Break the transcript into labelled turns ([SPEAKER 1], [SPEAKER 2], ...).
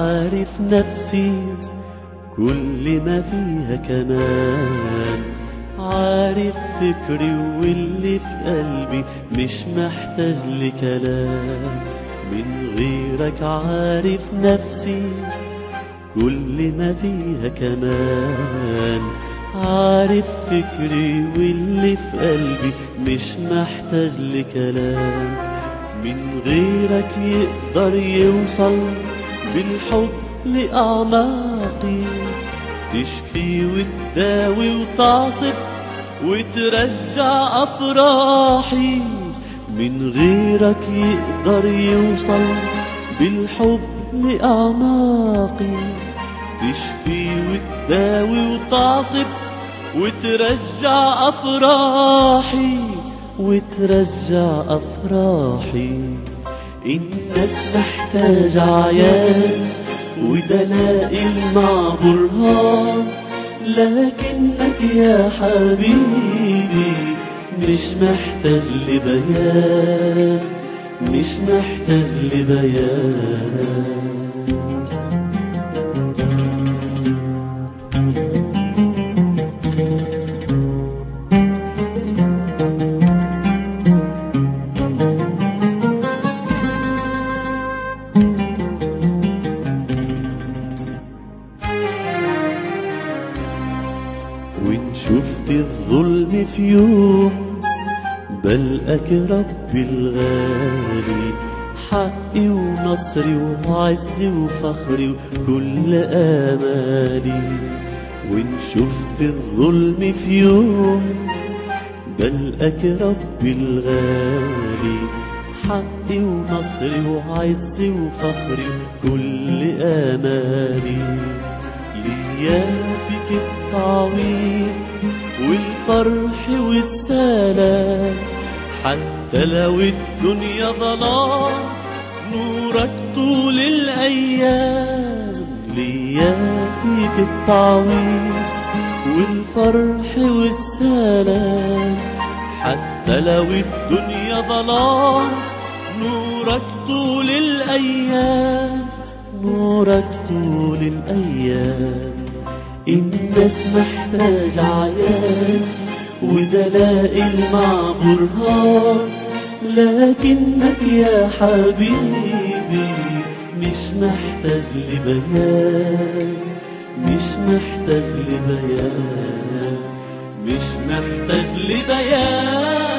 [SPEAKER 1] عارف نفسي كل ما فيها كمان عارف فكري واللي في قلبي مش محتاج لكلام من غيرك عارف نفسي كل ما فيها كمان عارف فكري واللي في قلبي مش محتاج لكلام من غيرك يقدر يوصل بالحب لأعماقي تشفي وتداوي وتعصب وترجع أفراحي من غيرك يقدر يوصل بالحب لأعماقي تشفي وتداوي وتعصب وترجع أفراحي وترجع أفراحي الناس محتاجة عيان ودلائل مع برهان لكنك يا حبيبي مش محتاج لبيان مش محتاج لبيان وإن شفت الظلم في يوم بلقاك ربي الغالي حقي ونصري وعزي وفخري وكل آمالي وإن شفت الظلم في يوم بلقاك ربي الغالي حقي ونصري وعزي وفخري وكل آمالي ليا فيك التعويض والفرح والسلام حتى لو الدنيا ظلام نورك طول الأيام ليا فيك التعويض والفرح والسلام حتى لو الدنيا ظلام نورك طول الأيام نورك طول الأيام الناس محتاج عيان ودلائل مع برهان لكنك يا حبيبي مش محتاج لبيان مش محتاج لبيان مش محتاج لبيان